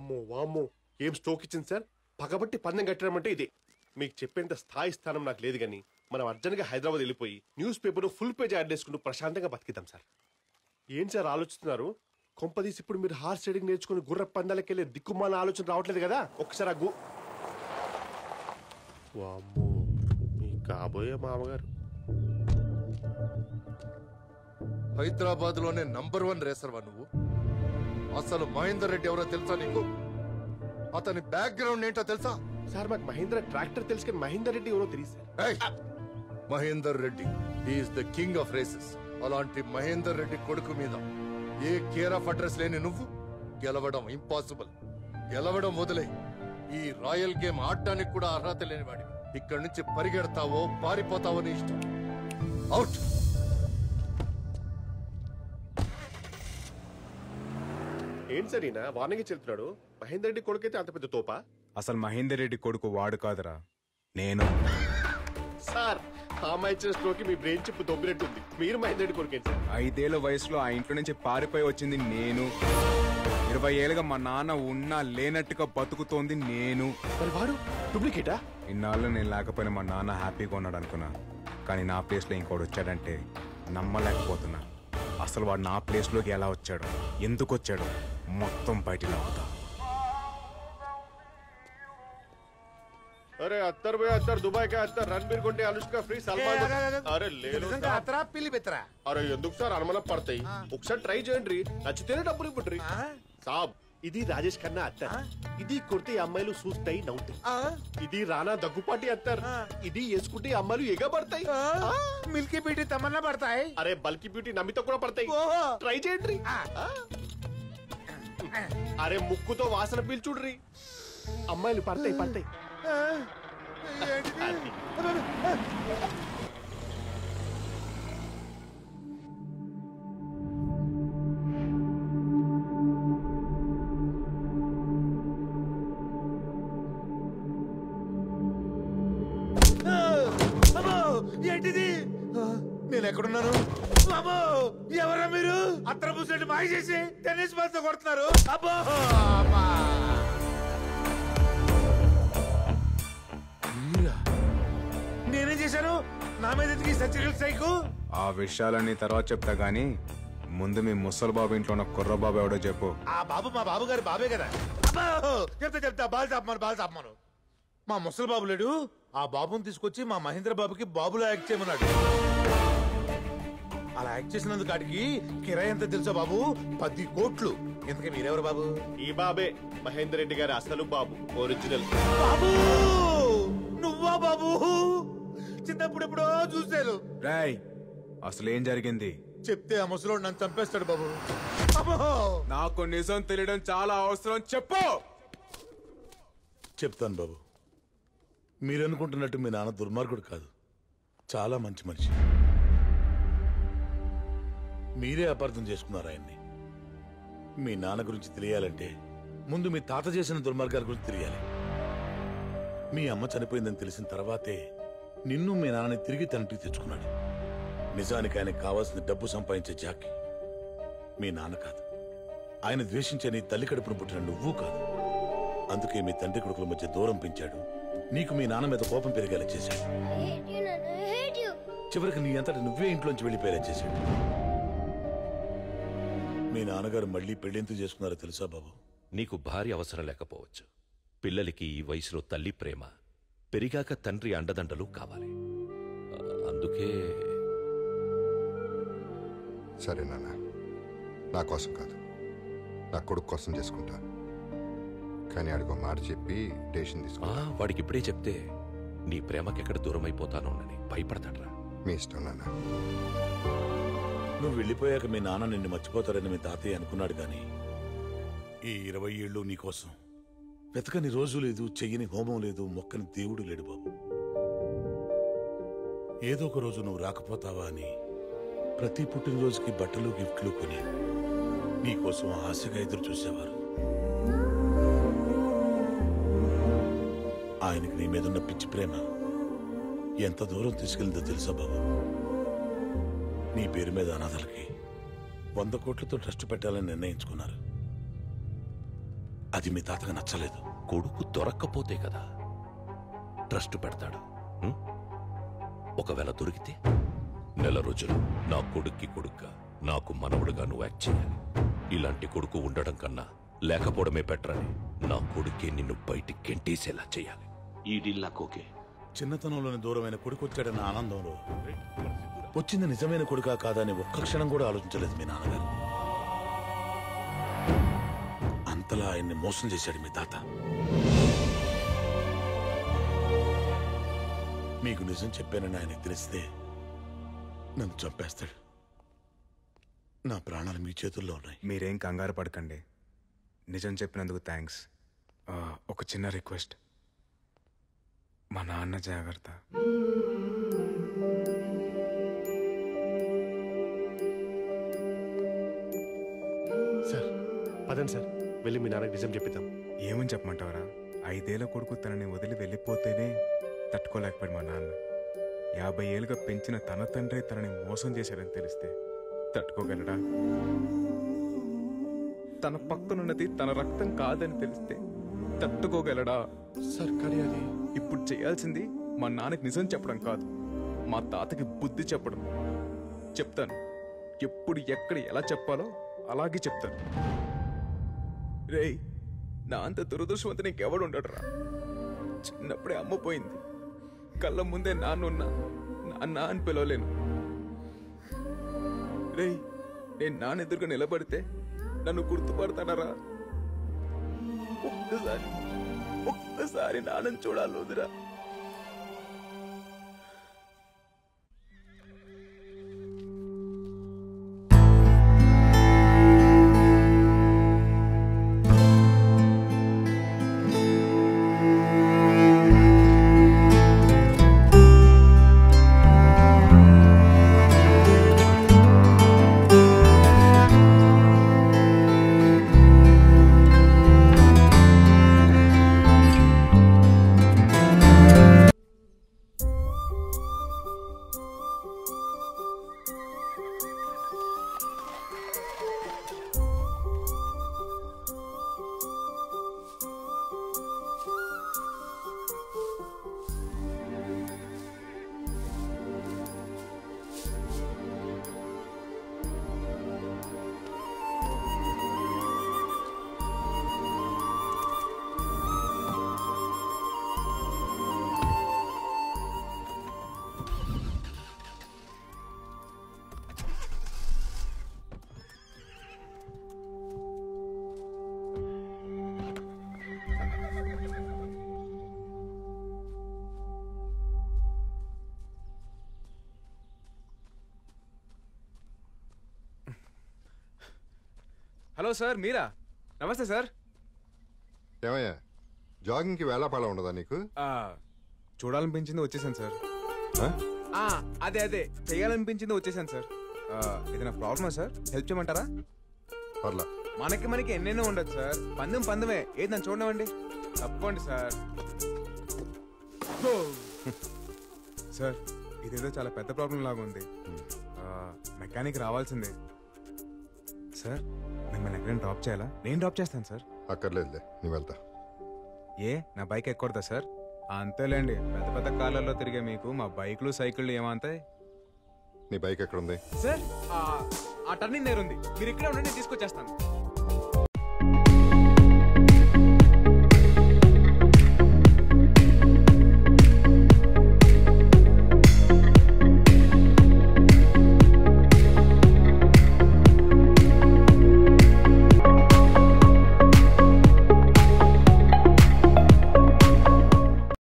వామ్మో వామ్మో ఏం స్ట్రోక్ ఇచ్చింది సార్ పగబట్టి పందెం కట్టడమంటే ఇదే మీకు చెప్పేంత స్థాయి స్థానం నాకు లేదు కానీ మనం అర్జెంట్గా హైదరాబాద్ వెళ్ళిపోయి news paper full page ad చేసుకుంటూ ప్రశాంతంగా బతికిద్దాం సార్ ఏం సార్ ఆలోచిస్తున్నారు కొంపదీసి ఇప్పుడు మీరు హార్స్ రైడింగ్ నేర్చుకుని గుర్ర పందాలకి వెళ్ళే దిక్కుమాల ఆలోచన రావట్లేదు కదా ఒకసారి ఆ గు వామ్మో మీ కాబోయే మామగారు హైదరాబాద్ లోనే నంబర్ వన్ రేసర్వా నువ్వు అసలు మహేందర్ రెడ్డి ఎవరో తెలుసా నీకు అతని బ్యాక్గ్రౌండ్ ఏంటో తెలుసా సార్ మాకు మహేంద్ర ట్రాక్టర్ తెలుసు కానీ మహేందర్ రెడ్డి ఎవరో తెలియదు సార్ ఏయ్! Mahender Reddy is the king of races అలాంటి మహేందర్ రెడ్డి కొడుకు మీద ఏ కేర్ ఆఫ్ అడ్రస్ లేని నువ్వు గెలవడం ఇంపాసిబుల్ గెలవడం వదిలే ఈ రాయల్ గేమ్ ఆడడానికి కూడా అర్హత లేనివాడి ఇక్కడి నుంచి పరిగెడతావో పారిపోతావో నీ ఇష్టం అవుట్ ఏంటి సార్ ఈయన వార్నింగ్ చెల్తున్నాడు మహేందర్ రెడ్డి కొడుకైతే అంత పెద్ద తోపా అసలు మహేందర్ రెడ్డి కొడుకు వాడు కాదురా నేను సార్ ఆ అమ్మాయి ఇచ్చిన స్ట్రోక్ మీ బ్రెయిన్ చిప్ దొబ్బినట్టుంది మీరు మహేందర్ రెడ్డి కొడుకేంటి సార్ ఐదేళ్ల వయసులో ఆ ఇంట్లో నుంచి పారిపోయి వచ్చింది నేను ఇరవై ఏళ్ళుగా మా నాన్న ఉన్నా లేనట్టుగా బతుకుతోంది నేను మరి వాడు డూప్లికేటా ఇన్నాళ్ళు నేను లేకపోయినా మా నాన్న హ్యాపీగా ఉన్నాడు అనుకున్నా కానీ నా ప్లేస్లో ఇంకోటి వచ్చాడంటే నమ్మలేకపోతున్నా అసలు వాడు నా ప్లేస్లోకి ఎలా వచ్చాడు ఎందుకు వచ్చాడు మొత్తం బయట అవుతా అరే అత్తర్ పోయి అత్తర్ దుబాయ్ కా అత్తర్ రణబీర్ కొంటే అనుష్క ఫ్రీ సల్మాన్ అరే లేదు నిజంగా సార్. అత్తరా పిల్లి బెత్తరా అరే ఎందుకు సార్ అనుమానం పడతాయి ఒకసారి ట్రై చేయండి నచ్చితేనే డబ్బులు ఇవ్వండి సాబ్ ఇది రాజేష్ ఖన్నా అత్తర్ ఇది కొడితే ఈ అమ్మాయిలు చూస్తాయి నవ్వుతాయి ఇది రానా దగ్గుపాటి అత్తర్ ఇది వేసుకుంటే ఈ అమ్మాయిలు ఎగబడతాయి ఆ. మిల్కీ పీటి తమన్నా పడతాయి అరే బల్కి బ్యూటీ నమ్మితో కూడా పడతాయి ఓహో. ట్రై చేయండి ఆ. అరే ముక్కుతో వాసన పీల్చుడ్రి అమ్మాయిలు పడతాయి పడతాయి అది. అమ్మో ఏంటిది నేను ఎక్కడున్నాను అమ్మో ఎవరా మీరు అత్తర పూసేటి మాయ చేసి టెన్నిస్ బాల్ తో కొడుతున్నారు అబ్బో అమ్మా. మీరా? నేనేం చేశాను నా మీద ఎందుకు ఈ సర్జరీ సైకు ఆ విషయాలన్నీ తర్వాత చెప్తా గానీ ముందు మీ ముసలి బాబు ఇంట్లో ఉన్న కుర్ర బాబు ఎవడో చెప్పు ఆ బాబు మా బాబు గారి బాబే కదా అబ్బో చెప్తా చెప్తా బాల్ చాపమను బాల్ చాపమను మా ముసలి బాబు లేడు ఆ బాబుని తీసుకొచ్చి మా మహేంద్ర బాబుకి బాబులో యాక్ట్ చేయమన్నాడు అలా యాక్ట్ చేసినందుకు ఆడికి కిరాయి ఎంత తెలుసా బాబు పది కోట్లు ఇంతకీ మీరెవరు బాబు ఈ బాబే మహేందర్ రెడ్డి గారి అసలు బాబు ఒరిజినల్ బాబు నువ్వా బాబు చిన్నప్పుడు ఎప్పుడో చూశాను రాయ్ అసలు ఏం జరిగింది చెప్తే ఆ ముసలోడు నన్ను చంపేస్తాడు బాబు అబ్బో నాకు నిజం తెలియడం చాలా అవసరం చెప్పు చెప్తాను బాబు మీరనుకుంటున్నట్టు మీ నాన్న దుర్మార్గుడు కాదు చాలా మంచి మనిషి మీరే అపార్థం చేసుకున్నారు ఆయన్ని మీ నాన్న గురించి తెలియాలంటే ముందు మీ తాత చేసిన దుర్మార్గాల గురించి తెలియాలి మీ అమ్మ చనిపోయిందని తెలిసిన తర్వాతే నిన్ను మీ నాన్నని తిరిగి తండ్రికి తెచ్చుకున్నాడు నిజానికి ఆయనకు కావాల్సిన డబ్బు సంపాదించే జాకి మీ నాన్న కాదు ఆయన ద్వేషించే నీ తల్లి కడుపును పుట్టిన నువ్వు కాదు అందుకే మీ తండ్రి కొడుకుల మధ్య దూరం పెంచాడు నీకు మీ నాన్న మీద కోపం పెరిగేలా చేశాడు I hate you, Nana. I hate you. చివరికి నీ అంతటి నువ్వే ఇంట్లోంచి వెళ్ళిపోయేలా చేశాడు మీ నాన్నగారు మళ్ళీ పెళ్ళెందుకు చేసుకున్నారో తెలుసా బాబు నీకు భార్య అవసరం లేకపోవచ్చు పిల్లలకి ఈ వయసులో తల్లి ప్రేమ పెరిగాక తండ్రి అండదండలు కావాలి ఆ, అందుకే సరే నాన్న నా కోసం కాదు నా కొడుకు కోసం చేసుకుంటా కానీ అడుగు మాట చెప్పి డేషన్ ఆ, తీసుకుంటా వాడికి ఇప్పుడే చెప్తే నీ ప్రేమకెక్కడ దూరం అయిపోతానోనని భయపడతాడ్రా మీ ఇష్టం నాన్న నువ్వు వెళ్ళిపోయాక మీ నాన్న నిన్ను మర్చిపోతారని మీ తాతయ్య అనుకున్నాడు కానీ ఈ ఇరవై ఏళ్ళు నీకోసం వెతకని రోజు లేదు చెయ్యని హోమం లేదు మొక్కని దేవుడు లేడు బాబు ఏదో ఒక రోజు నువ్వు రాకపోతావా అని ప్రతి పుట్టినరోజుకి బట్టలు గిఫ్ట్లు కొని నీకోసం ఆశగా ఎదురు చూసేవారు ఆయనకి నీ మీదున్న పిచ్చి ప్రేమ ఎంత దూరం తీసుకెళ్ళిందో తెలుసా బాబు నీ పేరు మీద అనాథలకి వంద కోట్లతో ట్రస్ట్ పెట్టాలని నిర్ణయించుకున్నారు అది మీ తాతకు నచ్చలేదు కొడుకు దొరక్కపోతే కదా ట్రస్ట్ పెడతాడు ఉం? ఒకవేళ దొరికితే నెల రోజులు నా కొడుక్కి కొడుగ్గా నాకు మనవడుగా నువ్వు యాక్ట్ చేయాలి ఇలాంటి కొడుకు ఉండడం కన్నా లేకపోవడమే బెటర్ అని నా కొడుకే నిన్ను బయటికి గెంటేసేలా చేయాలి ఈ డీల్ నాకు ఓకే చిన్నతనంలోని దూరమైన కొడుకు వచ్చాడన్న ఆనందంలో వచ్చింది నిజమైన కొడుకా కాదా అని ఒక్క క్షణం కూడా ఆలోచించలేదు మీ నాన్నగారు అంతలా ఆయన్ని మోసం చేశాడు మీ తాత మీకు నిజం చెప్పానని ఆయనకు తెలిస్తే నన్ను చంపేస్తాడు నా ప్రాణాలు మీ చేతుల్లో ఉన్నాయి మీరేం కంగారు పడకండి నిజం చెప్పినందుకు థ్యాంక్స్ ఒక చిన్న రిక్వెస్ట్ మా నాన్న జాగ్రత్త సార్ పదండి సార్ వెళ్ళి మీ నాన్నకి నిజం చెప్పిద్దాం ఏమని చెప్పమంటావరా ఐదేళ్ల కొడుకు తనని వదిలి వెళ్ళిపోతేనే తట్టుకోలేకపోయాడు మా నాన్న యాభై ఏళ్ళుగా పెంచిన తన తండ్రి తనని మోసం చేశాడని తెలిస్తే తట్టుకోగలడా తన పక్కనున్నది తన రక్తం కాదని తెలిస్తే తట్టుకోగలడా సార్ కానీ అది ఇప్పుడు చేయాల్సింది మా నాన్నకి నిజం చెప్పడం కాదు మా తాతకి బుద్ధి చెప్పడం చెప్తాను ఎప్పుడు ఎక్కడ ఎలా చెప్పాలో అలాగే చెప్తాను రేయ్ నా అంత దురదృష్టవంత నీకెవడు ఉండడురా చిన్నప్పుడే అమ్మ పోయింది కళ్ళ ముందే నాన్నున్నా నాన్న అని పిలవలేను రేయ్ నేను నాన్న ఎదురుగా నిలబడితే నన్ను గుర్తుపడతానరా ఒక్కసారి ఒక్కసారి నాన్నని చూడాలి వదిరా హలో సార్ మీరా నమస్తే సార్ ఏమయ్యా జాగింగ్కి వేళాపాళ ఉండదా నీకు ఆ, చూడాలనిపించింది వచ్చేసాను సార్ ఆ? ఆ, అదే అదే చేయాలనిపించింది వచ్చేసాను సార్ ఆ, ఏదైనా ప్రాబ్లమా సార్ హెల్ప్ చేయమంటారా పర్లా మనకి మనకి ఎన్నెన్నో ఉండదు సార్ పందెం పందమే ఏది నన్ను చూడనివ్వండి తప్పండి సార్ సార్ ఇదేదో చాలా పెద్ద ప్రాబ్లం లాగా ఉంది ఆ, మెకానిక్ రావాల్సిందే సార్ మిమ్మల్ని ఎక్కడైనా డ్రాప్ చేయాలా నేను డ్రాప్ చేస్తాను సార్ అక్కర్లేదులే నీ వెళ్తా ఏ నా బైక్ ఎక్కకూడదా సార్ అంతేలేండి పెద్ద పెద్ద కార్లలో తిరిగే మీకు మా బైక్లు సైకిళ్ళు ఏమంతాయి నీ బైక్ ఎక్కడుంది సార్ ఆ టర్నింగ్ నేరుంది మీరు ఇక్కడే ఉండండి నేను తీసుకొచ్చేస్తాను